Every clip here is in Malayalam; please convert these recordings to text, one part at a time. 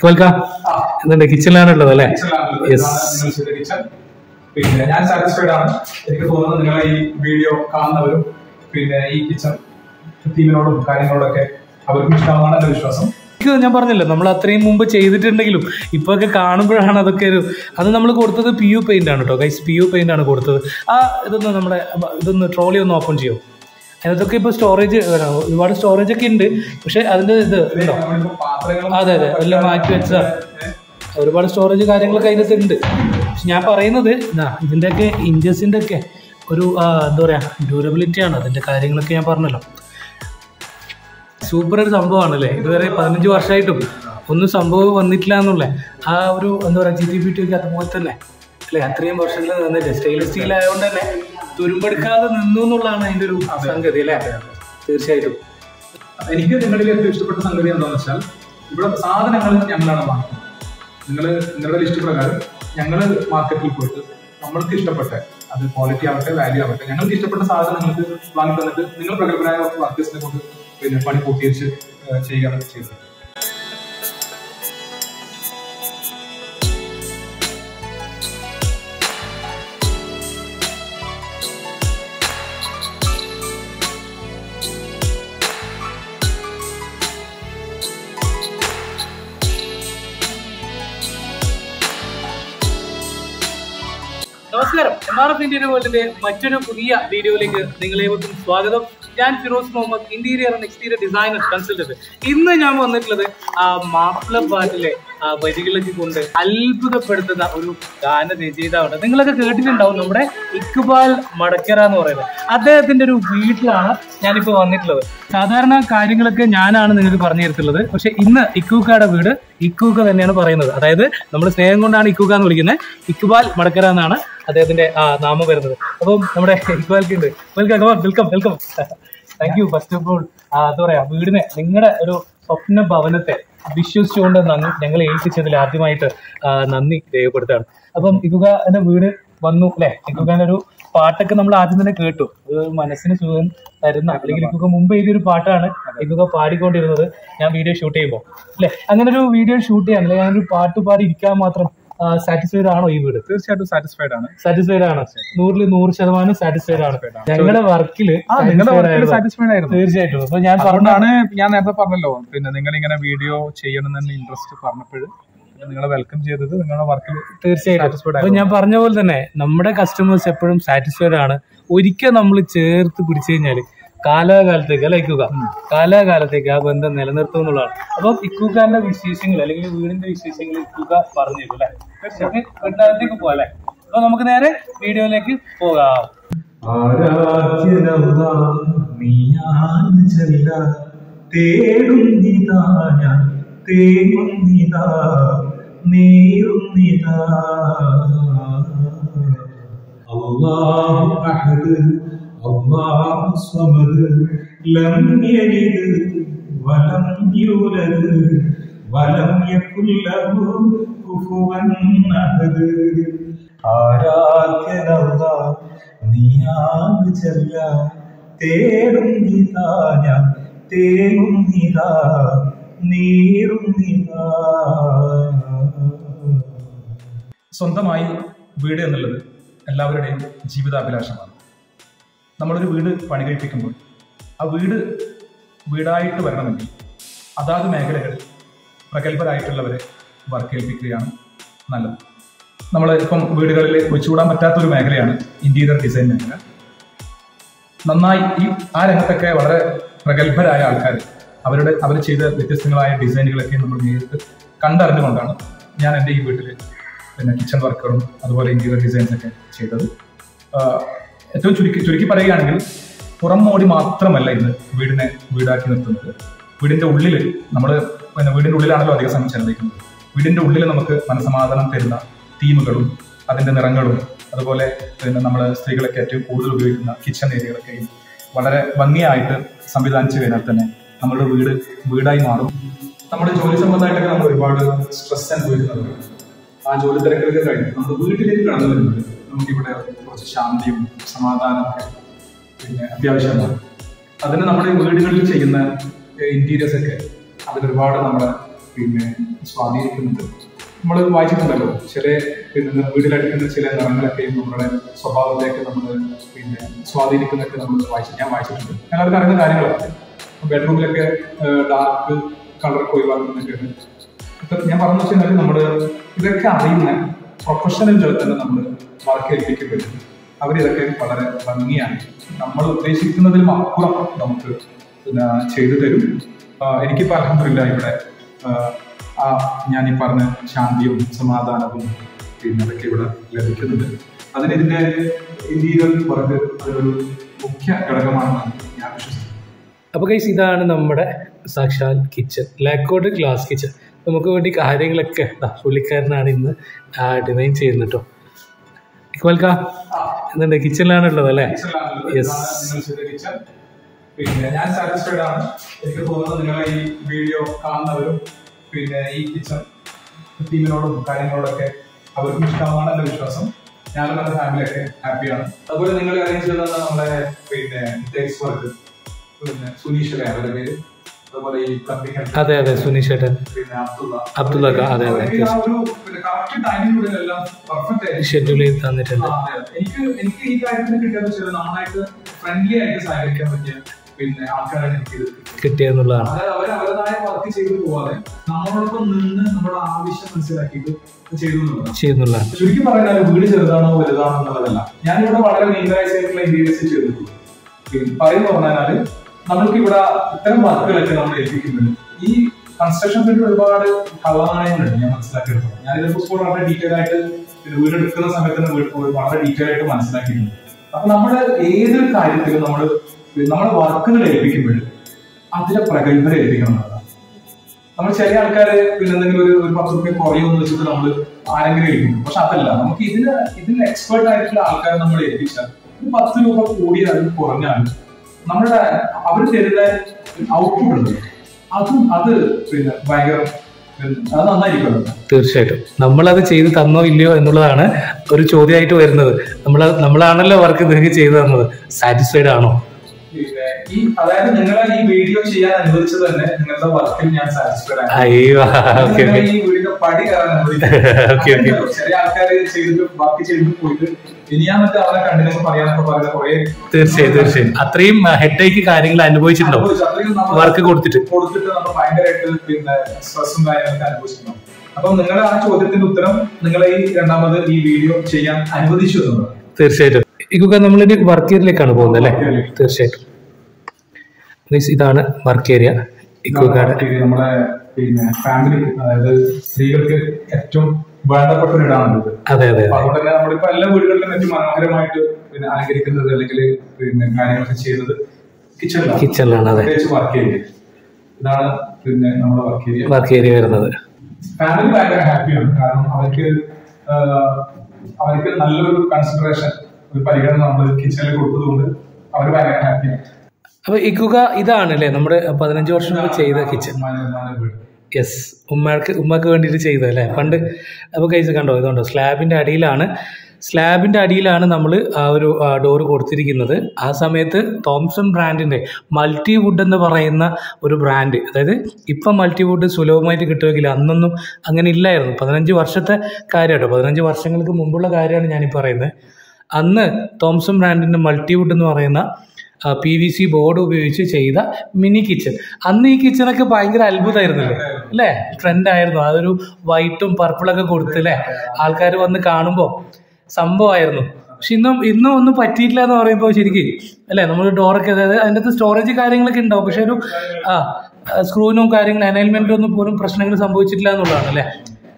വെൽക്കം എന്തുണ്ട് കിച്ചണിലാണുള്ളത് അല്ലേ യെസ് കിച്ചൺ പിന്നെ ഞാൻ സാറ്റിസ്ഫൈഡ് ആണ് എനിക്ക് തോന്നുന്നത് നിങ്ങളെ ഈ വീഡിയോ കാണുന്നവരും പിന്നെ ഈ കിച്ചൺ ടീമിനോടും കാര്യങ്ങളോടൊക്കെ അവർക്കും ഇഷ്ടമാണെന്നാണ് എന്റെ വിശ്വാസം എനിക്ക് ഞാൻ പറഞ്ഞല്ലോ നമ്മൾ അത്രയും മുമ്പ് ചെയ്തിട്ടുണ്ടെങ്കിലും ഇപ്പൊ ഒക്കെ കാണുമ്പോഴാണ് അതൊക്കെ ഒരു അത് നമ്മൾ കൊടുത്തത് പി യു പെയിന്റ് ആണ് കേട്ടോ ഗൈസ് പി യു പെയിന്റ് ആണ് കൊടുത്തത് ആ ഇതൊന്ന് നമ്മുടെ അപ്പ ഇതൊന്ന് ട്രോളി ഒന്ന് ഓപ്പൺ ചെയ്യും അതിനകത്തൊക്കെ ഇപ്പോൾ സ്റ്റോറേജ് ഒരുപാട് സ്റ്റോറേജ് ഒക്കെ ഉണ്ട് പക്ഷെ അതിന്റെ ഇത് ഉണ്ടോ നമ്മളിപ്പോ പാത്രങ്ങളും അതെ അതെ എല്ലാം മാറ്റി വെച്ചതാണ് ഒരുപാട് സ്റ്റോറേജ് കാര്യങ്ങളൊക്കെ അതിനകത്ത് ഉണ്ട് പക്ഷെ ഞാൻ പറയുന്നത് ഇതാ ഇതിൻ്റെയൊക്കെ ഇഞ്ചസിൻ്റെ ഒക്കെ ഒരു ആ, എന്താ പറയുക ഡ്യൂറബിലിറ്റി ആണ് അതിൻ്റെ കാര്യങ്ങളൊക്കെ ഞാൻ പറഞ്ഞല്ലോ സൂപ്പർ ഒരു സംഭവമാണ് അല്ലേ ഇതുവരെ പതിനഞ്ച് വർഷമായിട്ടും ഒന്നും സംഭവം വന്നിട്ടില്ല എന്നുള്ള ആ ഒരു എന്താ പറയുക ജി ടി ബി ടി ഒക്കെ അതുപോലെ തന്നെ അല്ലേ അത്രയും വർഷങ്ങൾ നിന്നിട്ട് സ്റ്റെയിൻലെസ് സ്റ്റീൽ ആയതുകൊണ്ട് തന്നെ തുരുമ്പെടുക്കാതെ നിന്നു എന്നുള്ളതാണ് അതിൻ്റെ ഒരു സംഗതി അല്ലേ തീർച്ചയായിട്ടും എനിക്ക് നിങ്ങളിൽ ഏറ്റവും ഇഷ്ടപ്പെട്ട സംഗതി എന്താണെന്ന് വെച്ചാൽ ഇവിടെ സാധനങ്ങൾ ഞങ്ങളാണ് വാങ്ങുന്നത് നിങ്ങൾ നിങ്ങളുടെ ലിസ്റ്റ് പ്രകാരം ഞങ്ങൾ മാർക്കറ്റിൽ പോയിട്ട് നമ്മൾക്ക് ഇഷ്ടപ്പെട്ട അത് ക്വാളിറ്റി ആവട്ടെ വാല്യൂ ആവട്ടെ ഞങ്ങൾക്ക് ഇഷ്ടപ്പെട്ട സാധനം നിങ്ങൾക്ക് വാങ്ങി തന്നിട്ട് നിങ്ങൾ പ്രഗത്ഭരായ വർക്കേഴ്സിനെ കൊണ്ട് പിന്നെ പണി പൂർത്തീകരിച്ച് ഏഹ് ചെയ്യുകയാണ് ചെയ്യുന്നത് നമസ്കാരം എം ആർ എഫ് ഇന്ത്യയുടെ വേൾഡിന്റെ മറ്റൊരു പുതിയ വീഡിയോയിലേക്ക് നിങ്ങളേവർക്കും സ്വാഗതം ഞാൻ Firoz Muhammad interior and exterior designer consultant ഇന്ന് ഞാൻ വന്നിട്ടുള്ളത് ആ മാപ്പിള പാട്ടിലെ ആ വരികളൊക്കെ കൊണ്ട് അത്ഭുതപ്പെടുത്തുന്ന ഒരു ഗാന രചയിതാവുണ്ട് നിങ്ങളൊക്കെ കേട്ടിട്ടുണ്ടാവും നമ്മുടെ ഇക്ബാൽ മടക്കര എന്ന് പറയുന്നത് അദ്ദേഹത്തിന്റെ ഒരു വീട്ടിലാണ് ഞാനിപ്പോൾ വന്നിട്ടുള്ളത് സാധാരണ കാര്യങ്ങളൊക്കെ ഞാനാണ് നിങ്ങൾക്ക് പറഞ്ഞു തരത്തുള്ളത് പക്ഷെ ഇന്ന് ഇക്കൂക്കയുടെ വീട് ഇക്കൂക്ക തന്നെയാണ് പറയുന്നത് അതായത് നമ്മൾ സ്നേഹം കൊണ്ടാണ് ഇക്കൂക്ക എന്ന് വിളിക്കുന്നത് ഇക്ബാൽ മടക്കര എന്നാണ് അദ്ദേഹത്തിന്റെ ആ നാമം വരുന്നത് അപ്പം നമ്മുടെ ഇക്ബാൽക്ക് ഉണ്ട് welcome welcome welcome thank you first of all എന്താ പറയാ വീടിനെ നിങ്ങളുടെ ഒരു സ്വപ്ന ഭവനത്തെ വിശ്വസിച്ചുകൊണ്ട് നന്ദി ഞങ്ങൾ ഏൽപ്പിച്ചതിൽ ആദ്യമായിട്ട് ആ, നന്ദി രേഖപ്പെടുത്താണ് അപ്പം ഇക്കുകാന്റെ വീട് വന്നു അല്ലെ ഇക്കുകാന്റെ ഒരു പാട്ടൊക്കെ നമ്മൾ ആദ്യം തന്നെ കേട്ടു അത് മനസ്സിന് സുഖം തരുന്ന അല്ലെങ്കിൽ ഇക്കുക മുമ്പ് എഴുതിയൊരു പാട്ടാണ് ഇക്കുക പാടിക്കൊണ്ടിരുന്നത് ഞാൻ വീഡിയോ ഷൂട്ട് ചെയ്യുമ്പോൾ അല്ലെ അങ്ങനെ ഒരു വീഡിയോ ഷൂട്ട് ചെയ്യാൻ അല്ലെങ്കിൽ ഞാനൊരു പാട്ട് പാടി ഇരിക്കാൻ മാത്രം സാറ്റിസ്ഫൈഡ് ആണോ ഈ വീട് തീർച്ചയായിട്ടും സാറ്റിസ്ഫൈഡ് ആണ് സാറ്റിസ്ഫൈഡ് ആണ് നൂറിൽ നൂറ് ശതമാനം സാറ്റിസ്ഫൈഡ് ആണ് ഞങ്ങളുടെ വർക്കില് ആ നിങ്ങളുടെ വർക്കിൽ സാറ്റിസ്ഫൈഡ് ആയിരുന്നു തീർച്ചയായിട്ടും അപ്പൊ ഞാൻ പറഞ്ഞ അതുകൊണ്ടാണ് ഞാൻ നേരത്തെ പറഞ്ഞല്ലോ പിന്നെ നിങ്ങൾ ഇങ്ങനെ വീഡിയോ ചെയ്യണം എന്ന് ഇൻട്രസ്റ്റ് പറഞ്ഞപ്പോൾ നിങ്ങളെ വെൽക്കം ചെയ്തത് നിങ്ങളുടെ വർക്കിൽ തീർച്ചയായിട്ടും Satisfied അപ്പൊ ഞാൻ പറഞ്ഞ പോലെ തന്നെ നമ്മുടെ കസ്റ്റമേഴ്സ് എപ്പോഴും സാറ്റിസ്ഫൈഡ് ആണ് ഒരിക്കൽ നമ്മൾ ചേർത്ത് പിടിച്ചു കഴിഞ്ഞാൽ കാലാകാലത്തേക്ക് അല്ല ഇക്കുക കാലാകാലത്തേക്ക് ആ ബന്ധം നിലനിർത്തും എന്നുള്ളതാണ് അപ്പൊ ഇക്കുക്കാന്റെ വിശേഷങ്ങൾ അല്ലെങ്കിൽ വീടിന്റെ വിശേഷങ്ങൾ ഇക്കുക പറഞ്ഞു തരും അല്ലെ വീട്ടിനകത്തേക്ക് പോകാം അല്ലെ അപ്പൊ നമുക്ക് നേരെ വീഡിയോയിലേക്ക് പോകാം ആരാധ്യനവ്വാം നീയാണ് ചെല്ല തേടുന്നിതാ ഞാൻ തേടുന്നിതാ നീറുന്നിതാ അല്ലാഹു അഹദ് അല്ലാഹു സ്വമദ് ലം യലിദ് വലം യൂലദ് വലം യകുൽ ലഹു കുഫുവൻ അഹദ് ആരാധ്യനവ്വാ നീയാണ് ചെല്ല തേടുന്നിതാ ഞാൻ തേടുന്നിതാ നീറുന്നിതാ സ്വന്തമായി വീട് എന്നുള്ളത് എല്ലാവരുടെയും ജീവിതാഭിലാഷമാണ് നമ്മളൊരു വീട് പണി കഴിപ്പിക്കുമ്പോൾ ആ വീട് വീടായിട്ട് വരണമെങ്കിൽ അതാത് മേഖലകളിൽ പ്രഗത്ഭരായിട്ടുള്ളവരെ വർക്ക് ഏൽപ്പിക്കുകയാണ് നല്ലത് നമ്മൾ ഇപ്പം വീടുകളിൽ ഒഴിച്ചുകൂടാൻ പറ്റാത്തൊരു മേഖലയാണ് ഇന്റീരിയർ ഡിസൈൻ മേഖല നന്നായി ഈ ആ രംഗത്തൊക്കെ വളരെ പ്രഗത്ഭരായ ആൾക്കാർ അവരുടെ അവർ ചെയ്ത വ്യത്യസ്തങ്ങളായ ഡിസൈനുകളൊക്കെ നമ്മൾ നേരിട്ട് കണ്ടറിഞ്ഞുകൊണ്ടാണ് ഞാൻ എൻ്റെ ഈ വീട്ടിൽ പിന്നെ കിച്ചൺ വർക്കുകളും അതുപോലെ ഇന്റീരിയർ ഡിസൈൻസ് ഒക്കെ ചെയ്തത് ആഹ് ഏറ്റവും ചുരുക്കി ചുരുക്കി പറയുകയാണെങ്കിൽ പുറം മോടി മാത്രമല്ല ഇന്ന് വീടിനെ വീടാക്കി നിർത്തുന്നത് വീടിന്റെ ഉള്ളിൽ നമ്മൾ പിന്നെ വീടിന്റെ ഉള്ളിലാണല്ലോ അധിക സമയം ചെലവഴിക്കുന്നത് വീടിന്റെ ഉള്ളിൽ നമുക്ക് മനസമാധാനം തരുന്ന തീമുകളും അതിന്റെ നിറങ്ങളും അതുപോലെ പിന്നെ നമ്മൾ സ്ത്രീകളൊക്കെ ഏറ്റവും കൂടുതൽ ഉപയോഗിക്കുന്ന കിച്ചൺ ഏരിയകളൊക്കെയും വളരെ ഭംഗിയായിട്ട് സംവിധാനിച്ചു കഴിഞ്ഞാൽ തന്നെ നമ്മുടെ വീട് വീടായി മാറും നമ്മുടെ ജോലി സംബന്ധമായിട്ടൊക്കെ നമ്മൾ ഒരുപാട് സ്ട്രെസ് അനുഭവിക്കുന്നവരാണ് ആ ജോലി തിരക്കൊക്കെ കഴിഞ്ഞ് നമ്മൾ വീട്ടിലേക്ക് കടന്നു വരുമ്പോൾ നമുക്കിവിടെ കുറച്ച് ശാന്തിയും സമാധാനവും ഒക്കെ പിന്നെ അത്യാവശ്യമാണ് അതിന് നമ്മുടെ വീടുകളിൽ ചെയ്യുന്ന ഇന്റീരിയേഴ്സ് ഒക്കെ അതിൽ ഒരുപാട് നമ്മളെ പിന്നെ സ്വാധീനിക്കുന്നുണ്ട് നമ്മൾ വായിച്ചിട്ടുണ്ടല്ലോ ചില പിന്നെ വീട്ടിലടിക്കുന്ന ചില നിറങ്ങളൊക്കെ നമ്മുടെ സ്വഭാവത്തെയൊക്കെ നമ്മൾ പിന്നെ സ്വാധീനിക്കുന്നൊക്കെ നമ്മൾ വായിച്ചു ഞാൻ വായിച്ചിട്ടുണ്ട് എല്ലാവർക്കും അറിയുന്ന കാര്യങ്ങളൊക്കെ ബെഡ്റൂമിലൊക്കെ ഡാർക്ക് കളറൊക്കെ ഒഴിവാക്കുന്നൊക്കെ ഉണ്ട് ഇപ്പൊ ഞാൻ പറഞ്ഞു വെച്ചാൽ നമ്മൾ ഇതൊക്കെ അറിയുന്ന പ്രൊഫഷണലുകൾ തന്നെ നമ്മൾ വർക്ക് ഏൽപ്പിക്കപ്പെടും അവരിതൊക്കെ വളരെ ഭംഗിയാണ് നമ്മൾ ഉദ്ദേശിക്കുന്നതിലും അപ്പുറം നമുക്ക് പിന്നെ ചെയ്തു തരും ആ, എനിക്കിപ്പോൾ അലഹമില്ല ഇവിടെ ആ, ആ ഞാൻ ഈ പറഞ്ഞ ശാന്തിയും സമാധാനവും പിന്നെ അതൊക്കെ ഇവിടെ ലഭിക്കുന്നുണ്ട് അതിനിതിന്റെ ഇന്ത്യയിൽ വർക്ക് അതൊരു മുഖ്യ ഘടകമാണെന്നാണ് ഞാൻ വിശ്വസിക്കുന്നത് അപ്പോൾ കൈസ് ഇതാണ് നമ്മുടെ സാക്ഷാൽ കിച്ചൺ ലാക്കോട്ട് ഗ്ലാസ് കിച്ചൺ നമുക്ക് വേണ്ടി കാര്യങ്ങളൊക്കെ ദാ പുള്ളിക്കാരനാണ് ഇന്ന് ഡിസൈൻ ചെയ്യുന്നത് കേട്ടോ ഇക്വൽക്ക എന്തുണ്ട് കിച്ചണിലാണുള്ളത് അല്ലേ Yes. കിച്ചൺ പിന്നെ ഞാൻ സാറ്റിസ്ഫൈഡ് ആണ് എനിക്ക് തോന്നുന്നത് നിങ്ങളെ ഈ വീഡിയോ കാണുന്നവരും പിന്നെ ഈ കിച്ചൺ ടീമിനോടും കാര്യങ്ങളോടൊക്കെ അവർക്കും ഇഷ്ടമാണ് എന്റെ വിശ്വാസം ഞാനും എന്റെ ഫാമിലിയൊക്കെ ഹാപ്പിയാണ് അതുപോലെ നിങ്ങൾ അറേഞ്ച് ചെയ്ത നമ്മുടെ പിന്നെ ടേക്സ് വർക്ക് പിന്നെ സുനീഷല്ലേ അവരുടെ പേര് അതുപോലെ ഈ പ്ലംബിംഗ് അതെ അതെ സുനീഷ് ചേട്ടൻ പിന്നെ അബ്ദുള്ള അബ്ദുള്ള ക, അതെ, അതെ, അവരൊക്കെ ആ ഒരു കറക്റ്റ് ടൈമിനുള്ളിൽ എല്ലാം പെർഫെക്റ്റ് ആയിട്ട് ഷെഡ്യൂൾ ചെയ്ത് തന്നിട്ടുണ്ട് ആ, അതെ. എനിക്ക് എനിക്ക് ഈ കാര്യത്തിന് കിട്ടിയെന്ന് വെച്ചാൽ നന്നായിട്ട് ഫ്രണ്ട്ലി ആയിട്ട് സഹകരിക്കാൻ പറ്റിയ പിന്നെ ആൾക്കാരാണ് എനിക്ക് ഇത് കിട്ടിയത്. കിട്ടിയെന്നുള്ളതാണ് അതായത് അവർ അവരുടേതായ വർക്ക് ചെയ്തു പോവാതെ നമ്മളോടൊപ്പം നിന്ന് നമ്മുടെ ആവശ്യം മനസ്സിലാക്കിയിട്ട് ചെയ്തു എന്നുള്ളതാണ് ചെയ്യുന്നുള്ളതാണ് ചുരുക്കി പറഞ്ഞാൽ വീട് ചെറുതാണോ വലുതാണോ എന്നുള്ളതല്ല ഞാനിവിടെ വളരെ നീന്തരാഴ്ച ആയിട്ടുള്ള ഇന്റീരിയേഴ്സ് ചെയ്തിട്ടുള്ളൂ പിന്നെ പറയുന്ന പറഞ്ഞാല് നമ്മൾക്ക് ഇവിടെ ഇത്തരം വർക്കുകളൊക്കെ നമ്മൾ ഏൽപ്പിക്കുന്നുണ്ട് ഈ കൺസ്ട്രക്ഷൻ ഫീൽഡിൽ ഒരുപാട് കള്ളനാണയങ്ങളുണ്ട് ഞാൻ മനസ്സിലാക്കിയിട്ടുണ്ട് ഞാൻ ഇതിനെ കുറിച്ച് വളരെ ഡീറ്റെയിൽ ആയിട്ട് ഇത് വീട് എടുക്കുന്ന സമയത്ത് തന്നെ വീട് വളരെ ഡീറ്റെയിൽ ആയിട്ട് മനസ്സിലാക്കിയിട്ടുണ്ട് അപ്പൊ നമ്മുടെ ഏതൊരു കാര്യത്തിലും നമ്മൾ നമ്മുടെ വർക്കുകൾ ഏൽപ്പിക്കുമ്പോൾ അതിലെ പ്രഗത്ഭരെ ഏൽപ്പിക്കണം എന്നുള്ളതാണ് നമ്മൾ ചില ആൾക്കാര് പിന്നെ എന്തെങ്കിലും ഒരു ഒരു പത്ത് റുപ്യ കുറയുമെന്ന് വെച്ചിട്ട് നമ്മൾ ആരെങ്കിലും ഏൽപ്പിക്കും പക്ഷെ അതല്ല നമുക്ക് ഇതിന് ഇതിൽ എക്സ്പേർട്ട് ആയിട്ടുള്ള ആൾക്കാരെ നമ്മൾ ഏൽപ്പിച്ചാൽ ഒരു പത്ത് രൂപ കൂടിയാലും കുറഞ്ഞാലും നമ്മുടെ അവർ തരുന്ന ഔട്ട്പുട്ട് ഉണ്ട് അതും അത് പിന്നെ ഭയങ്കര അത് നന്നായിരിക്കും തീർച്ചയായിട്ടും നമ്മളത് ചെയ്ത് തന്നോ ഇല്ലയോ എന്നുള്ളതാണ് ഒരു ചോദ്യമായിട്ട് വരുന്നത് നമ്മൾ നമ്മളാണല്ലോ വർക്ക് നിങ്ങൾക്ക് ചെയ്തു തന്നത് സാറ്റിസ്ഫൈഡ് ആണോ പിന്നെ ഈ അതായത് നിങ്ങളെ ഈ വീഡിയോ ചെയ്യാൻ അനുവദിച്ചത് തന്നെ നിങ്ങളുടെ വർക്കിൽ ഞാൻ സാറ്റിസ്ഫൈഡ് ആണ് അയ്യോ ഓക്കെ നിങ്ങളെ ഓക്കെ ഈ വീടിന്റെ പടി കയറാൻ അനുവദിക്കും ഓക്കെ ഓക്കെ ചില ആൾക്കാര് ചെയ്തിട്ട് ബാക്കി ചെയ്തിട്ട് പോയിട്ട് ഇനി ഞാൻ മറ്റേ അവരെ കണ്ടിന്യൂസ് പറയാനൊക്കെ പറയുന്ന കുറെ തീർച്ചയായും തീർച്ചയായും അത്രയും ഹെഡേക്ക് കാര്യങ്ങൾ അനുഭവിച്ചിട്ടുണ്ടാവും അനുഭവിച്ചു. അത്രയും നമ്മൾ വർക്ക് കൊടുത്തിട്ട് കൊടുത്തിട്ട് നമ്മൾ ഭയങ്കരമായിട്ട് പിന്നെ സ്ട്രെസ്സും കാര്യങ്ങളൊക്കെ അനുഭവിച്ചിട്ടുണ്ടാവും അപ്പൊ നിങ്ങളെ ആ ചോദ്യത്തിന്റെ ഉത്തരം നിങ്ങളെ ഈ രണ്ടാമത് ഈ വീഡിയോ ചെയ്യാൻ അനുവദിച്ചു എന്നുള്ളതാണ് തീർച്ചയായിട്ടും ഇതൊക്കെ നമ്മളൊരു വർക്ക് ഏരിയയിലേക്കാണ് പോകുന്നത് അല്ലേ തീർച്ചയായിട്ടും Guys, ഇതാണ് വർക്ക് ഏരിയ ഇക്കോക്കാട് ഇത് നമ്മുടെ പിന്നെ ഫാമിലി അതായത് സ്ത്രീകൾക്ക് ഏറ്റവും വേണ്ടപ്പെട്ട ഒരു ഇടാണ് ഇത് അതെ അതെ അപ്പൊ അതുകൊണ്ട് തന്നെ നമ്മളിപ്പോ എല്ലാ വീടുകളിലും ഏറ്റവും മനോഹരമായിട്ട് പിന്നെ അലങ്കരിക്കുന്നത് അല്ലെങ്കിൽ പിന്നെ കാര്യങ്ങളൊക്കെ ചെയ്യുന്നത് കിച്ചണിലാണ് കിച്ചണിലാണ് അതെ പ്രത്യേകിച്ച് വർക്ക് ഏരിയ ഇതാണ് പിന്നെ നമ്മുടെ വർക്ക് ഏരിയ വർക്ക് ഏരിയ വരുന്നത് ഫാമിലി ഭയങ്കര ഹാപ്പിയാണ് കാരണം അവർക്ക് ആഹ്, അവർക്ക് നല്ലൊരു കൺസിഡറേഷൻ ഒരു പരിഗണന നമ്മൾ കിച്ചണിൽ കൊടുത്തതുകൊണ്ട് അവർ ഭയങ്കര ഹാപ്പിയാണ് അപ്പൊ ഇക്കുക ഇതാണ് അല്ലേ നമ്മുടെ പതിനഞ്ച് വർഷം മുമ്പ് ചെയ്ത കിച്ചൺ നിർമ്മാണ വീട് യെസ് ഉമ്മക്ക് ഉമ്മക്ക് വേണ്ടിയിട്ട് ചെയ്തത് അല്ലേ പണ്ട് അപ്പോൾ കൈസ് കണ്ടോ ഇതുണ്ടോ സ്ലാബിൻ്റെ അടിയിലാണ് സ്ലാബിൻ്റെ അടിയിലാണ് നമ്മൾ ആ ഒരു ഡോറ് കൊടുത്തിരിക്കുന്നത് ആ സമയത്ത് തോംസൺ ബ്രാൻഡിൻ്റെ മൾട്ടി വുഡ് എന്ന് പറയുന്ന ഒരു ബ്രാൻഡ് അതായത് ഇപ്പം മൾട്ടി വുഡ് സുലഭമായിട്ട് കിട്ടുമെങ്കിൽ അന്നൊന്നും അങ്ങനെ ഇല്ലായിരുന്നു പതിനഞ്ച് വർഷത്തെ കാര്യം കേട്ടോ പതിനഞ്ച് വർഷങ്ങൾക്ക് മുമ്പുള്ള കാര്യമാണ് ഞാനീ പറയുന്നത് അന്ന് തോംസൺ ബ്രാൻഡിൻ്റെ മൾട്ടി വുഡ് എന്ന് പറയുന്ന പി വി സി ബോർഡ് ഉപയോഗിച്ച് ചെയ്ത മിനി കിച്ചൺ അന്ന് ഈ കിച്ചണൊക്കെ ഭയങ്കര അത്ഭുതമായിരുന്നല്ലേ അല്ലേ ട്രെൻഡ് ആയിരുന്നു അതൊരു വൈറ്റും പർപ്പിളൊക്കെ കൊടുത്ത് അല്ലേ ആൾക്കാർ വന്ന് കാണുമ്പോൾ സംഭവമായിരുന്നു പക്ഷെ ഇന്നും ഇന്നും ഒന്നും പറ്റിയിട്ടില്ല എന്ന് പറയുമ്പോൾ ശരിക്കും അല്ലേ നമ്മൾ ഡോറൊക്കെ അതായത് അതിൻ്റെ അകത്ത് സ്റ്റോറേജ് കാര്യങ്ങളൊക്കെ ഉണ്ടാവും പക്ഷെ ഒരു ആ സ്ക്രൂവിനും കാര്യങ്ങളും അനൈൻമെൻറ്റും ഒന്നും പോലും പ്രശ്നങ്ങൾ സംഭവിച്ചിട്ടില്ല എന്നുള്ളതാണ് അല്ലേ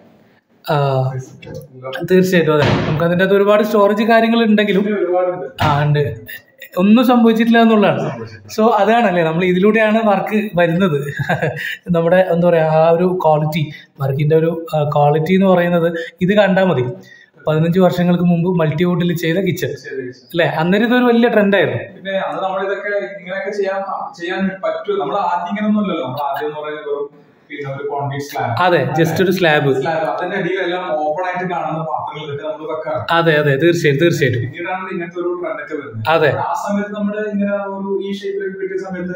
ആ, തീർച്ചയായിട്ടും അതെ നമുക്ക് അതിൻ്റെ അകത്ത് ഒരുപാട് സ്റ്റോറേജ് കാര്യങ്ങൾ ഉണ്ടെങ്കിലും ഒരുപാടുണ്ട് ആ ഉണ്ട് ഒന്നും സംഭവിച്ചിട്ടില്ല എന്നുള്ളതാണ് സോ അതാണല്ലേ നമ്മൾ ഇതിലൂടെയാണ് വർക്ക് വരുന്നത് നമ്മുടെ എന്താ പറയുക ആ ഒരു ക്വാളിറ്റി വർക്കിൻ്റെ ഒരു ക്വാളിറ്റി എന്ന് പറയുന്നത് ഇത് കണ്ടാൽ മതി പതിനഞ്ച് വർഷങ്ങൾക്ക് മുമ്പ് മൾട്ടി വുഡിൽ ചെയ്ത കിച്ചൺ അല്ലേ അന്നേരം ഇതൊരു വലിയ ട്രെൻഡായിരുന്നു പിന്നെ അത് നമ്മളിതൊക്കെ ഇങ്ങനെയൊക്കെ ചെയ്യാൻ ചെയ്യാൻ പറ്റും നമ്മൾ ആദ്യം ഇങ്ങനെയൊന്നും അല്ലല്ലോ നമ്മൾ ആദ്യം എന്ന് പറയുന്നത് വെറും പിന്നെ ഒരു കോൺക്രീറ്റ് സ്ലാബ് അതെ ജസ്റ്റ് ഒരു സ്ലാബ് സ്ലാബ് അതിന്റെ അടിയിലെല്ലാം ഓപ്പൺ ആയിട്ട് കാണുന്ന പാത്രങ്ങൾ ഇതൊക്കെ നമ്മൾ വെക്കാറ് അതെ അതെ തീർച്ചയായും തീർച്ചയായിട്ടും പിന്നീടാണ് ഇങ്ങനത്തെ ഒരു ട്രെൻഡൊക്കെ വരുന്നത് അതെ ആ സമയത്ത് നമ്മുടെ ഇങ്ങനെ ഒരു ഈ ഷേപ്പിലൊക്കെ കിട്ടിയ സമയത്ത്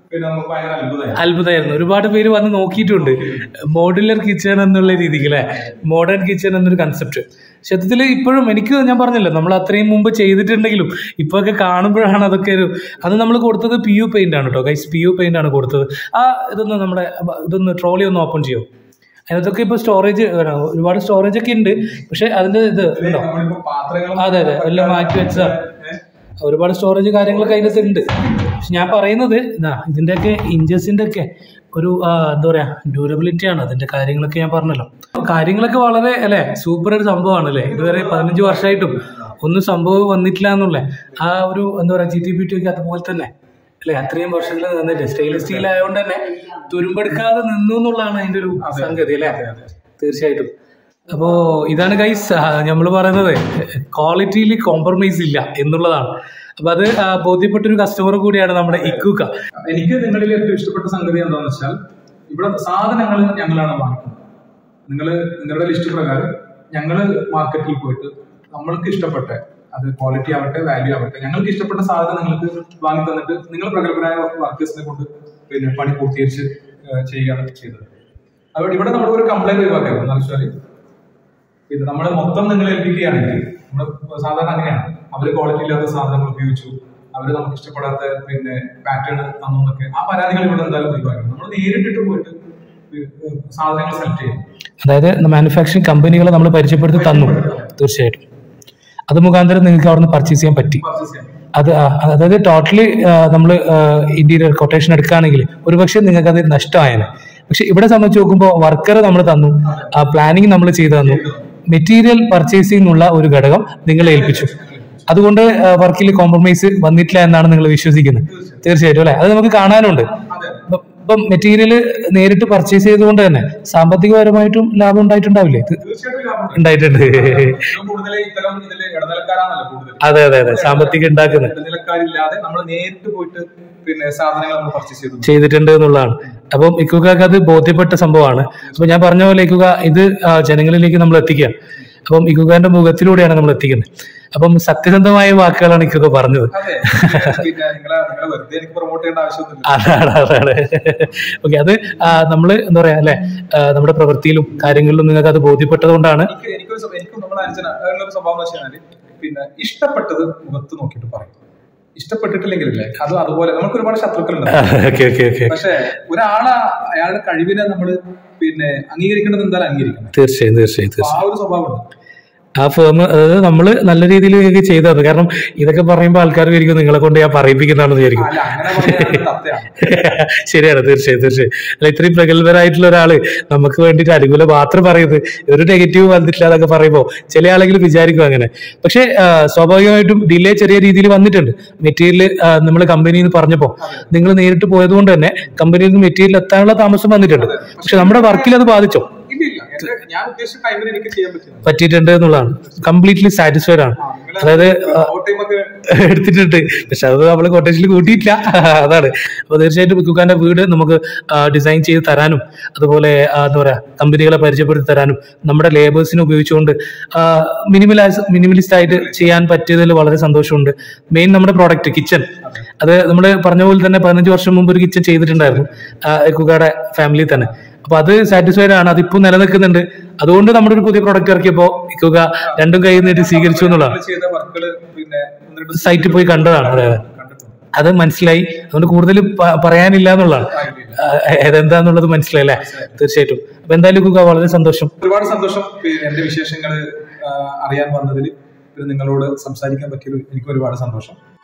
പിന്നെ നമുക്ക് ഭയങ്കര അത്ഭുതമായി അത്ഭുതമായിരുന്നു ഒരുപാട് പേര് വന്ന് നോക്കിയിട്ടുണ്ട് മോഡുലർ കിച്ചൺ എന്നുള്ള രീതിക്ക് അല്ലെ മോഡേൺ കിച്ചൺ എന്നൊരു കൺസെപ്റ്റ് സത്യത്തിൽ ഇപ്പോഴും എനിക്ക് ഞാൻ പറഞ്ഞല്ലോ നമ്മൾ അത്രയും മുമ്പ് ചെയ്തിട്ടുണ്ടെങ്കിലും ഇപ്പൊ ഒക്കെ കാണുമ്പോഴാണ് അതൊക്കെ ഒരു അത് നമ്മൾ കൊടുത്തത് പി യു പെയിന്റ് ആണ് കേട്ടോ ഗൈസ് പി യു പെയിന്റ് ആണ് കൊടുത്തത് ആ ഇതൊന്ന് നമ്മുടെ ഇതൊന്ന് ട്രോളി ഒന്ന് ഓപ്പൺ ചെയ്യോ അതിനകത്തൊക്കെ ഇപ്പൊ സ്റ്റോറേജ് ഒരുപാട് സ്റ്റോറേജ് ഒക്കെ ഉണ്ട് പക്ഷെ അതിന്റെ ഇത് ഉണ്ടോ നമ്മളിപ്പോ പാത്രങ്ങളും അതെ അതെ എല്ലാം മാറ്റി വെച്ചാ ഏഹ്, ഒരുപാട് സ്റ്റോറേജ് കാര്യങ്ങളൊക്കെ അതിനകത്ത് ഉണ്ട് പക്ഷെ ഞാൻ പറയുന്നത് ഇതാ ഇതിന്റെയൊക്കെ ഇഞ്ചസിന്റെ ഒക്കെ ഒരു ആ, എന്താ പറയാ ഡ്യൂറബിലിറ്റി ആണ് അതിന്റെ കാര്യങ്ങളൊക്കെ ഞാൻ പറഞ്ഞല്ലോ കാര്യങ്ങളൊക്കെ വളരെ അല്ലെ സൂപ്പർ ഒരു സംഭവമാണ് അല്ലേ ഇതുവരെ പതിനഞ്ച് വർഷമായിട്ടും ഒന്നും സംഭവം വന്നിട്ടില്ല എന്നുള്ള ആ ഒരു എന്താ പറയാ ജി ടി ബി ടി ഒക്കെ അതുപോലെ തന്നെ അല്ലെ അത്രയും വർഷത്തിൽ നിന്നിട്ട് സ്റ്റെയിൻലെസ് സ്റ്റീൽ ആയതുകൊണ്ട് തന്നെ തുരുമ്പെടുക്കാതെ നിന്നു എന്നുള്ളതാണ് അതിന്റെ ഒരു സംഗതി അല്ലേ തീർച്ചയായിട്ടും അപ്പോ ഇതാണ് ഗൈസ് നമ്മൾ പറയുന്നത് ക്വാളിറ്റിയിൽ കോംപ്രമൈസ് ഇല്ല എന്നുള്ളതാണ് അപ്പൊ അത് ആ, ബോധ്യപ്പെട്ടൊരു കസ്റ്റമർ കൂടിയാണ് നമ്മുടെ ഇക്കുക്ക എനിക്ക് നിങ്ങളിൽ ഏറ്റവും ഇഷ്ടപ്പെട്ട സംഗതി എന്താണെന്ന് വെച്ചാൽ ഇവിടെ സാധനങ്ങൾ ഞങ്ങളാണ് വാങ്ങിക്കുന്നത് നിങ്ങൾ നിങ്ങളുടെ ലിസ്റ്റ് പ്രകാരം ഞങ്ങൾ മാർക്കറ്റിൽ പോയിട്ട് നമ്മൾക്ക് ഇഷ്ടപ്പെട്ട അത് ക്വാളിറ്റി ആവട്ടെ വാല്യൂ ആവട്ടെ ഞങ്ങൾക്ക് ഇഷ്ടപ്പെട്ട സാധനം നിങ്ങൾക്ക് വാങ്ങി തന്നിട്ട് നിങ്ങൾ പ്രഗത്ഭരായ വർക്കേഴ്സിനെ കൊണ്ട് പിന്നെ പണി പൂർത്തീകരിച്ച് ഏഹ്, ചെയ്യുകയാണ് ചെയ്തത് അതുകൊണ്ട് ഇവിടെ നമ്മൾ ഒരു കംപ്ലൈന്റ് ഒഴിവാക്കാം എന്താണെന്ന് വെച്ചാൽ പിന്നെ നമ്മൾ മൊത്തം നിങ്ങൾ ഏൽപ്പിക്കുകയാണെങ്കിൽ നമ്മൾ സാധാരണ അങ്ങനെയാണ് അവർ ക്വാളിറ്റി ഇല്ലാത്ത സാധനങ്ങൾ ഉപയോഗിച്ചു അവർ നമുക്ക് ഇഷ്ടപ്പെടാത്ത പിന്നെ പാറ്റേൺ തന്നു എന്നൊക്കെ ആ പരാതികൾ ഇവിടെ എന്തായാലും ഒഴിവാക്കണം നമ്മൾ നേരിട്ടിട്ട് പോയിട്ട് ഏഹ് സാധനങ്ങൾ സെലക്ട് ചെയ്യും അതായത് മാനുഫാക്ചറിങ് കമ്പനികളെ നമ്മൾ പരിചയപ്പെടുത്തി തന്നു തീർച്ചയായിട്ടും അത് മുഖാന്തരം നിങ്ങൾക്ക് അവിടുന്ന് പർച്ചേസ് ചെയ്യാൻ പറ്റി പർച്ചേസ് ചെയ്യാം അത് ആ, അതായത് ടോട്ടലി നമ്മൾ ഇന്റീരിയർ കൊട്ടേഷൻ എടുക്കുകയാണെങ്കിൽ ഒരുപക്ഷെ നിങ്ങൾക്ക് അത് നഷ്ടമായേനെ പക്ഷെ ഇവിടെ സംബന്ധിച്ച് നോക്കുമ്പോൾ വർക്കർ നമ്മൾ തന്നു ആ പ്ലാനിങ് നമ്മൾ ചെയ്തു തന്നു മെറ്റീരിയൽ പർച്ചേസിംഗ് ഒരു ഘടകം നിങ്ങളെ ഏൽപ്പിച്ചു അതുകൊണ്ട് വർക്കിൽ കോംപ്രമൈസ് വന്നിട്ടില്ല എന്നാണ് നിങ്ങൾ വിശ്വസിക്കുന്നത് തീർച്ചയായിട്ടും അല്ലെ അത് നമുക്ക് കാണാനുണ്ട് അതെ ഇപ്പം- ഇപ്പം മെറ്റീരിയൽ നേരിട്ട് പർച്ചേസ് ചെയ്തുകൊണ്ട് തന്നെ സാമ്പത്തികപരമായിട്ടും ലാഭം ഉണ്ടായിട്ടുണ്ടാവില്ലേ ഇത് തീർച്ചയായിട്ടും ലാഭമുണ്ട് ഉണ്ടായിട്ടുണ്ട് ഏറ്റവും കൂടുതൽ ഇത്തരം ഇതിൽ ഇടനിലക്കാരാണല്ലോ കൂടുതൽ അതെ അതെ അതെ സാമ്പത്തികം ഉണ്ടാക്കുന്നത് ഇടനിലക്കാരില്ലാതെ നമ്മൾ നേരിട്ട് പോയിട്ട് പിന്നെ സാധനങ്ങൾ നമ്മൾ പർച്ചേസ് ചെയ്തു ചെയ്തിട്ടുണ്ട് എന്നുള്ളതാണ് അപ്പം ഇക്കുകൾക്ക് അത് ബോധ്യപ്പെട്ട സംഭവമാണ് അപ്പൊ ഞാൻ പറഞ്ഞ പോലെ ഇക്കുക ഇത് ആ, ജനങ്ങളിലേക്ക് നമ്മൾ എത്തിക്കുകയാണ് അപ്പം ഇക്കുകാന്റെ മുഖത്തിലൂടെയാണ് നമ്മൾ എത്തിക്കുന്നത് അപ്പം സത്യസന്ധമായ വാക്കുകളാണ് ഇക്കുക പറഞ്ഞത് അതെ പിന്നെ നിങ്ങളെ നിങ്ങളെ വെറുതെ എനിക്ക് പ്രൊമോട്ട് ചെയ്യേണ്ട ആവശ്യമൊന്നുമില്ല അതാണ് അതാണ് ഓക്കെ അത് ആ, നമ്മള് എന്താ പറയാ അല്ലെ ആ, നമ്മുടെ പ്രവൃത്തിയിലും കാര്യങ്ങളിലും നിങ്ങൾക്ക് അത് ബോധ്യപ്പെട്ടത് കൊണ്ടാണ് എനിക്ക് എനിക്കൊരു സ്വ- എനിക്കും നമ്മുടെ അഞ്ചന ഒരു സ്വഭാവം എന്ന് വെച്ചാൽ പിന്നെ ഇഷ്ടപ്പെട്ടത് മുഖത്ത് നോക്കിയിട്ട് പറയും ഇഷ്ടപ്പെട്ടിട്ടില്ലെങ്കിലല്ലേ അത് അതുപോലെ നമുക്ക് ഒരുപാട് ശത്രുക്കളുണ്ട് ഓക്കെ ഓക്കെ ഓക്കെ പക്ഷെ ഒരാളെ അയാളുടെ കഴിവിനെ നമ്മൾ പിന്നെ അംഗീകരിക്കേണ്ടത് എന്തായാലും അംഗീകരിക്കണം തീർച്ചയായും തീർച്ചയായും അപ്പൊ തീർച്ചയായും ആ ഒരു സ്വഭാവമുണ്ട് ആ ഫേം അതായത് നമ്മൾ നല്ല രീതിയിൽ നിങ്ങൾക്ക് ചെയ്തത് കാരണം ഇതൊക്കെ പറയുമ്പോൾ ആൾക്കാർ വിചാരിക്കും നിങ്ങളെ കൊണ്ട് ഞാൻ പറയിപ്പിക്കുന്നതാണെന്ന് വിചാരിക്കും അല്ല അങ്ങനെ പറഞ്ഞാൽ തത്തയാണ് ശരിയാണ് തീർച്ചയായും തീർച്ചയായും അല്ല ഇത്രയും പ്രഗത്ഭരായിട്ടുള്ള ഒരാള് നമുക്ക് വേണ്ടിയിട്ട് അനുകൂലം മാത്രം പറയുന്നത് ഒരു നെഗറ്റീവ് വന്നിട്ടില്ല എന്നൊക്കെ പറയുമ്പോൾ ചില ആളെങ്കിലും വിചാരിക്കും അങ്ങനെ പക്ഷേ ആ, സ്വാഭാവികമായിട്ടും ഡിലേ ചെറിയ രീതിയിൽ വന്നിട്ടുണ്ട് മെറ്റീരിയൽ നമ്മൾ കമ്പനിയിൽ നിന്ന് പറഞ്ഞപ്പോൾ നിങ്ങൾ നേരിട്ട് പോയത് കൊണ്ട് തന്നെ കമ്പനിയിൽ നിന്ന് മെറ്റീരിയൽ എത്താനുള്ള താമസം വന്നിട്ടുണ്ട് പക്ഷെ നമ്മുടെ വർക്കിൽ അത് ബാധിച്ചോ ഇല്ല ഇല്ല എന്റെ ഞാൻ ഉദ്ദേശിച്ച ടൈമിൽ എനിക്ക് ചെയ്യാൻ പറ്റുന്നത് പറ്റിയിട്ടുണ്ട് എന്നുള്ളതാണ് കംപ്ലീറ്റ്ലി സാറ്റിസ്ഫൈഡ് ആണ് അതായത് ഓവർ ടൈം ഒക്കെ എടുത്തിട്ടുണ്ട് പക്ഷെ അത് നമ്മൾ കൊട്ടേഷനിൽ കൂട്ടിയിട്ടില്ല അതാണ് അപ്പൊ തീർച്ചയായിട്ടും ബിക്കുഖാന്റെ വീട് നമുക്ക് ഡിസൈൻ ചെയ്ത് തരാനും അതുപോലെ ആ, എന്താ പറയാ കമ്പനികളെ പരിചയപ്പെടുത്തി തരാനും നമ്മുടെ ലേബേഴ്സിനെ ഉപയോഗിച്ചുകൊണ്ട് മിനിമലൈസ് മിനിമലിസ്റ്റ് ആയിട്ട് ചെയ്യാൻ പറ്റിയതിൽ വളരെ സന്തോഷമുണ്ട് മെയിൻ നമ്മുടെ പ്രോഡക്റ്റ് കിച്ചൺ അത് നമ്മൾ പറഞ്ഞ പോലെ തന്നെ പതിനഞ്ച് വർഷം മുമ്പ് ഒരു കിച്ചൺ ചെയ്തിട്ടുണ്ടായിരുന്നു കുക്കയുടെ ഫാമിലി തന്നെ അപ്പൊ അത് സാറ്റിസ്ഫൈഡ് ആണ് അതിപ്പോ നിലനിൽക്കുന്നുണ്ട് അതുകൊണ്ട് നമ്മുടെ ഒരു പുതിയ പ്രോഡക്റ്റ് ഇറക്കിയപ്പോ ഇക്കുക രണ്ടും കൈ നീട്ടി സ്വീകരിച്ചു എന്നുള്ളതാണ് നമ്മള് ചെയ്ത വർക്കുകൾ പിന്നെ ഒന്ന് രണ്ട് സൈറ്റിൽ പോയി കണ്ടതാണ് അതെ അതെ. കണ്ടിട്ടുണ്ട് അത് മനസ്സിലായി അതുകൊണ്ട് കൂടുതൽ പ- പറയാനില്ല എന്നുള്ളതാണ് ആ, ഇല്ല, ഇല്ല. ആ, ഏതെന്താന്നുള്ളത് മനസ്സിലായി അല്ലേ തീർച്ചയായിട്ടും അപ്പൊ എന്തായാലും കുക വളരെ സന്തോഷം ഒരുപാട് സന്തോഷം പിന്നെ എന്റെ വിശേഷങ്ങൾ അറിയാൻ വന്നതിൽ പിന്നെ നിങ്ങളോട് സംസാരിക്കാൻ പറ്റിയത് എനിക്ക് ഒരുപാട് സന്തോഷം